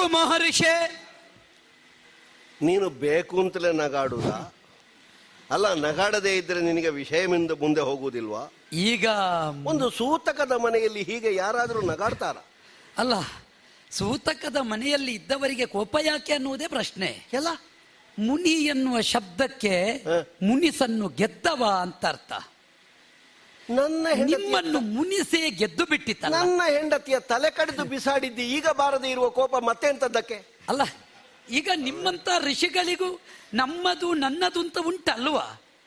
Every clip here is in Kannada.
ಮಹರ್ಷಿ ನೀನು ಬೇಕು ಅಂತಲೇ ನಗಾಡುದ ಅಲ್ಲ ನಗಾಡದೇ ಇದ್ರೆ ನಿನಗೆ ವಿಷಯದಿಂದ ಮುಂದೆ ಹೋಗುವುದಿಲ್ವಾ ಈಗ ಒಂದು ಸೂತಕದ ಮನೆಯಲ್ಲಿ ಹೀಗೆ ಯಾರಾದರೂ ನಗಾಡ್ತಾರ ಅಲ್ಲ ಸೂತಕದ ಮನೆಯಲ್ಲಿ ಇದ್ದವರಿಗೆ ಕೋಪ ಯಾಕೆ ಅನ್ನುವುದೇ ಪ್ರಶ್ನೆ ಎಲ್ಲ ಮುನಿ ಎನ್ನುವ ಶಬ್ದಕ್ಕೆ ಹ. ಮುನಿಸನ್ನು ಗೆದ್ದವ ಅಂತ ಅರ್ಥ ನನ್ನ ಹೆಂಡತಿ ನಿಮ್ಮನ್ನು ಮುನಿಸೇ ಗೆದ್ದು ಬಿಟ್ಟಿತ್ತಲ್ಲ ನನ್ನ ಹೆಂಡತಿಯ ತಲೆ ಕಡಿದು ಬಿಸಾಡಿದ್ದಿ ಈಗ ಬಾರದೆ ಇರುವ ಕೋಪ ಮತ್ತೆ ಎಂತದ್ದಕ್ಕೆ ಅಲ್ಲ ಈಗ ನಿಮ್ಮಂತ ಋಷಿಗಳಿಗೂ ನಮ್ಮದು ನನ್ನದು ಅಂತ ಉಂಟಲ್ವಾ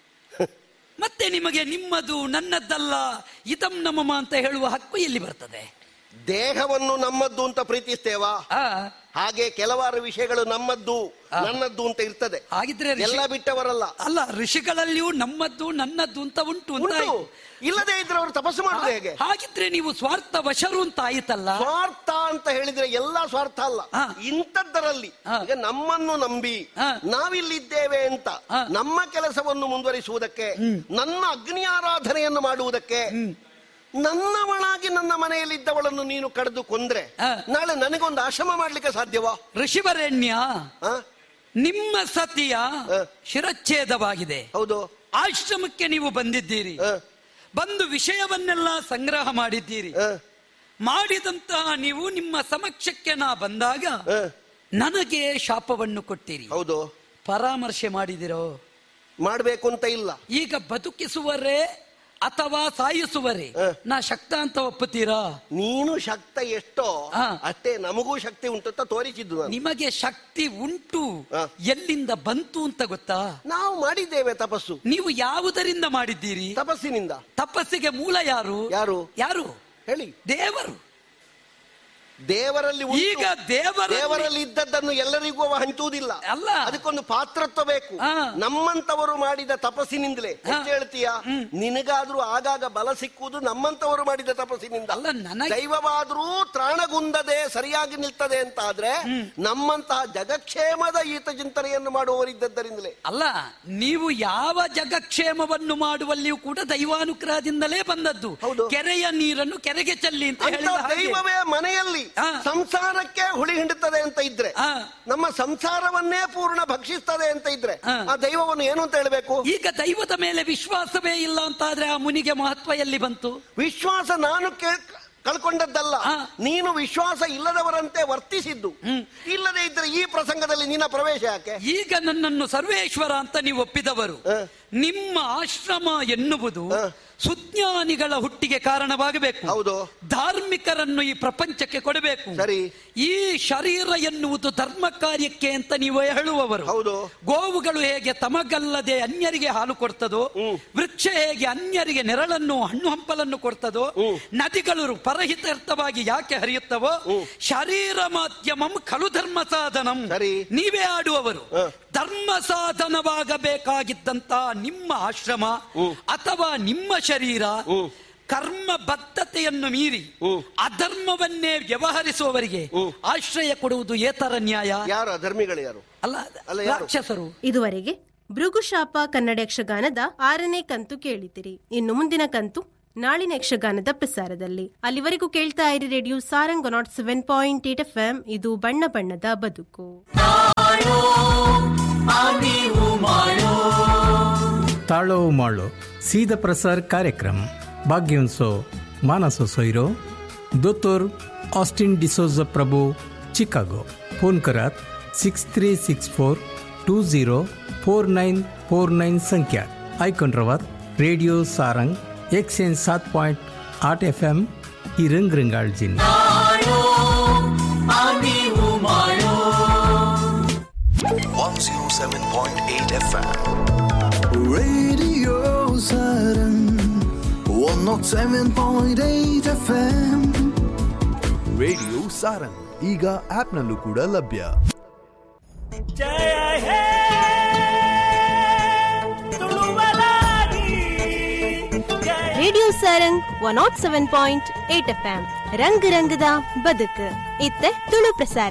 ಮತ್ತೆ ನಿಮಗೆ ನಿಮ್ಮದು ನನ್ನದ್ದಲ್ಲ ಇದಂ ನಮಮ ಅಂತ ಹೇಳುವ ಹಕ್ಕು ಎಲ್ಲಿ ಬರ್ತದೆ ದೇಹವನ್ನು ನಮ್ಮದ್ದು ಅಂತ ಪ್ರೀತಿಸ್ತೇವಾ ಆ ಹಾಗೆ ಕೆಲವಾರು ವಿಷಯಗಳು ನಮ್ಮದ್ದು ಆ. ನನ್ನದ್ದು ಅಂತ ಇರ್ತದೆ ಹಾಗಿದ್ರೆ ಋಷಿ- ಎಲ್ಲ ಬಿಟ್ಟವರಲ್ಲ ಅಲ್ಲ ಋಷಿಗಳಲ್ಲಿಯೂ ನಮ್ಮದ್ದು ನನ್ನದ್ದು ಅಂತ ಉಂಟು ಅಂತ ಉಂಟು ಆಯ್ತು. ಇಲ್ಲದೆ ಇದ್ರೆ ಅವರು ತಪಸ್ಸು ಮಾಡುದು ಹೇಗೆ ಹಾಗಿದ್ರೆ ನೀವು ಸ್ವಾರ್ಥ ವಶರು ಅಂತ ಆಯ್ತಲ್ಲ ಸ್ವಾರ್ಥ ಅಂತ ಹೇಳಿದ್ರೆ ಎಲ್ಲಾ ಸ್ವಾರ್ಥ ಅಲ್ಲ ಆ. ಇಂಥದ್ದರಲ್ಲಿ ಆ. ಈಗ ನಮ್ಮನ್ನು ನಂಬಿ ಆ. ನಾವಿಲ್ಲಿದ್ದೇವೆ ಅಂತ ಆ. ನಮ್ಮ ಕೆಲಸವನ್ನು ಮುಂದುವರಿಸುವುದಕ್ಕೆ ನನ್ನ ಅಗ್ನಿ ಆರಾಧನೆಯನ್ನು ಮಾಡುವುದಕ್ಕೆ ನನ್ನವಳಾಗಿ ನನ್ನ ಮನೆಯಲ್ಲಿದ್ದವಳನ್ನು ನೀನು ಕಡಿದು ಕೊಂದ್ರೆ ಆ. ನಾಳೆ ನನಗೊಂದು ಆಶ್ರಮ ಮಾಡ್ಲಿಕ್ಕೆ ಸಾಧ್ಯವಾ ಋಷಿವರೇಣ್ಯ ಆ? ನಿಮ್ಮ ಸತಿಯ ಆ. ಶಿರಚ್ಛೇದವಾಗಿದೆ ಹೌದು ಆಶ್ರಮಕ್ಕೆ ನೀವು ಬಂದಿದ್ದೀರಿ ಆ, ಬಂದು ವಿಷಯವನ್ನೆಲ್ಲ ಸಂಗ್ರಹ ಮಾಡಿದ್ದೀರಿ ಆ, ಮಾಡಿದಂತಹ ನೀವು ನಿಮ್ಮ ಸಮಕ್ಷಕ್ಕೆ ನಾ ಬಂದಾಗ ಆ. ನನಗೆ ಶಾಪವನ್ನು ಕೊಟ್ಟಿರಿ ಹೌದು ಪರಾಮರ್ಶೆ ಮಾಡಿದಿರೋ ಮಾಡ್ಬೇಕು ಅಂತ ಇಲ್ಲ ಈಗ ಬದುಕಿಸುವರೇ ಅಥವಾ ಸಾಯಿಸುವರೇ ಹ. ನಾ ಶಕ್ತ ಅಂತ ಒಪ್ಪುತ್ತೀರಾ ನೀನು ಶಕ್ತ ಎಷ್ಟೋ ಆ. ಅಷ್ಟೇ ನಮಗೂ ಶಕ್ತಿ ಉಂಟು ಅಂತ ತೋರಿಸಿದ್ದು ನಾನು ನಿಮಗೆ ಶಕ್ತಿ ಉಂಟು ಹ. ಎಲ್ಲಿಂದ ಬಂತು ಅಂತ ಗೊತ್ತಾ ನಾವು ಮಾಡಿದ್ದೇವೆ ತಪಸ್ಸು ನೀವು ಯಾವುದರಿಂದ ಮಾಡಿದ್ದೀರಿ ತಪಸ್ಸಿನಿಂದ ತಪಸ್ಸಿಗೆ ಮೂಲ ಯಾರು ಯಾರು ಯಾರು ಹೇಳಿ ದೇವರು ದೇವರಲ್ಲಿ ಉಂಟು. ಈಗ ದೇವರಲ್ಲಿ ದೇವರಲ್ಲಿ ಇದ್ದದ್ದನ್ನು ಎಲ್ಲರಿಗೂ ಅವ ಹಂಚುವುದಿಲ್ಲ ಅಲ್ಲ. ಅದಕ್ಕೊಂದು ಪಾತ್ರತ್ವ ಬೇಕು ಆ. ನಮ್ಮಂತವರು ಮಾಡಿದ ತಪಸ್ಸಿನಿಂದಲೇ ಹೆಚ್ಚು ಹೇಳ್ತೀಯ ನಿನಗಾದ್ರೂ ಆಗಾಗ ಬಲ ಸಿಕ್ಕುವುದು ನಮ್ಮಂತವರು ಮಾಡಿದ ತಪಸ್ಸಿನಿಂದ ಅಲ್ಲ, ನನಗೆ- ದೈವವಾದ್ರೂ ತ್ರಾಣಗುಂದದೆ ಸರಿಯಾಗಿ ನಿಲ್ತದೆ ಅಂತ ಆದ್ರೆ ನಮ್ಮಂತಹ ಜಗಕ್ಷೇಮದ ಈತ ಚಿಂತನೆಯನ್ನು ಮಾಡುವವರಿದ್ದದ್ದರಿಂದಲೇ ಅಲ್ಲ ನೀವು ಯಾವ ಜಗಕ್ಷೇಮವನ್ನು ಮಾಡುವಲ್ಲಿಯೂ ಕೂಡ ದೈವಾನುಗ್ರಹದಿಂದಲೇ ಬಂದದ್ದು ಹೌದು. ಕೆರೆಯ ನೀರನ್ನು ಕೆರೆಗೆ ಚೆಲ್ಲಿ ಅಂತ ಅಂತ ಹೇಳಿದ ಹಾಗೆ. ದೈವವೇ ಮನೆಯಲ್ಲಿ ಆ. ಸಂಸಾರಕ್ಕೆ ಹುಳಿ ಹಿಂಡುತ್ತದೆ ಅಂತ ಇದ್ರೆ ಆ. ನಮ್ಮ ಸಂಸಾರವನ್ನೇ ಪೂರ್ಣ ಭಕ್ಷಿಸ್ತದೆ ಅಂತ ಇದ್ರೆ ಆ. ಆ ದೈವವನ್ನು ಏನು ಅಂತ ಹೇಳಬೇಕು ಈಗ ದೈವದ ಮೇಲೆ ವಿಶ್ವಾಸವೇ ಇಲ್ಲ ಅಂತಾದ್ರೆ ಆ ಮುನಿಗೆ ಮಹತ್ವ ಎಲ್ಲಿ ಬಂತು ವಿಶ್ವಾಸ ನಾನು ಕೇಳ್ ಕಳ್ಕೊಂಡದ್ದಲ್ಲ ಆ. ನೀನು ವಿಶ್ವಾಸ ಇಲ್ಲದವರಂತೆ ವರ್ತಿಸಿದ್ದು ಇಲ್ಲದೆ ಇದ್ರೆ ಈ ಪ್ರಸಂಗದಲ್ಲಿ ನಿನ್ನ ಪ್ರವೇಶ ಯಾಕೆ ಈಗ ನನ್ನನ್ನು ಸರ್ವೇಶ್ವರ ಅಂತ ನೀವು ಒಪ್ಪಿದವರು ಆ. ನಿಮ್ಮ ಆಶ್ರಮ ಎನ್ನುವುದು ಆ. ಸುಜ್ಞಾನಿಗಳ ಹುಟ್ಟಿಗೆ ಕಾರಣವಾಗಬೇಕು ಹೌದು ಧಾರ್ಮಿಕರನ್ನು ಈ ಪ್ರಪಂಚಕ್ಕೆ ಕೊಡಬೇಕು ಸರಿ. ಈ ಶರೀರ ಎನ್ನುವುದು ಧರ್ಮ ಕಾರ್ಯಕ್ಕೆ ಅಂತ ನೀವು ಹೇಳುವವರು ಹೌದು. ಗೋವುಗಳು ಹೇಗೆ ತಮಗಲ್ಲದೆ ಅನ್ಯರಿಗೆ ಹಾಲು ಕೊಡ್ತದೋ ವೃಕ್ಷ ಹೇಗೆ ಅನ್ಯರಿಗೆ ನೆರಳನ್ನು ಹಣ್ಣು ಹಂಪಲನ್ನು ಕೊಡ್ತದೋ ನದಿಗಳು ಪರಹಿತಾರ್ಥವಾಗಿ ಯಾಕೆ ಹರಿಯುತ್ತವೋ ಶರೀರ ಮಾಧ್ಯಮಂ ಖಲು ಧರ್ಮ ಸಾಧನಂ ಸರಿ. ನೀವೇ ಆಡುವವರು ಹ. ಧರ್ಮ ಸಾಧನವಾಗಬೇಕಾಗಿದ್ದಂತ ನಿಮ್ಮ ಆಶ್ರಮ ಅಥವಾ ನಿಮ್ಮ ಶರೀರ ಕರ್ಮ ಬದ್ಧತೆಯನ್ನು ಮೀರಿ ಅಧರ್ಮವನ್ನೇ ವ್ಯವಹರಿಸುವವರಿಗೆ ಆಶ್ರಯ ಕೊಡುವುದು ಏತರ ನ್ಯಾಯ ಯಾರು ಅಧರ್ಮಿಗಳು ಯಾರು ಅಲ್ಲ ಅಲ್ಲ, ಯಾರು? ರಾಕ್ಷಸರು ಇದುವರೆಗೆ ಭೃಗುಶಾಪ ಕನ್ನಡ ಯಕ್ಷಗಾನದ ಆರನೇ ಕಂತು ಕೇಳಿದಿರಿ ಇನ್ನು ಮುಂದಿನ ಕಂತು ನಾಳಿನ ಯಕ್ಷಗಾನದ ಪ್ರಸಾರದಲ್ಲಿ ಅಲ್ಲಿವರೆಗೂ ಕೇಳ್ತಾ ಇರಿ radio Sarang nought seven point eight F M ಇದು ಬಣ್ಣ ಬಣ್ಣದ ಬದುಕು ताळो माळो सीधा प्रसार कार्यक्रम भाग्योत्सव मानसो सोयरो दोतोर Austin D'Souza Prabhu Chicago phone करात six three six four two zero four nine four nine संख्या ऐकून रवात रेडिओ सारंग एकशे सात पॉईंट आठ एफ एम ही रंगरंगाळजीन one zero seven point eight FM. Radio Saturn 107.8 FM radio Sarang ಈಗ ಆಪ್ನಲ್ಲೂ ಕೂಡ ಲಭ್ಯ radio Sarang one nought seven point eight F M ರಂಗ ರಂಗದ ಬದುಕು ಇತ್ತೆ ತುಳು ಪ್ರಸಾರ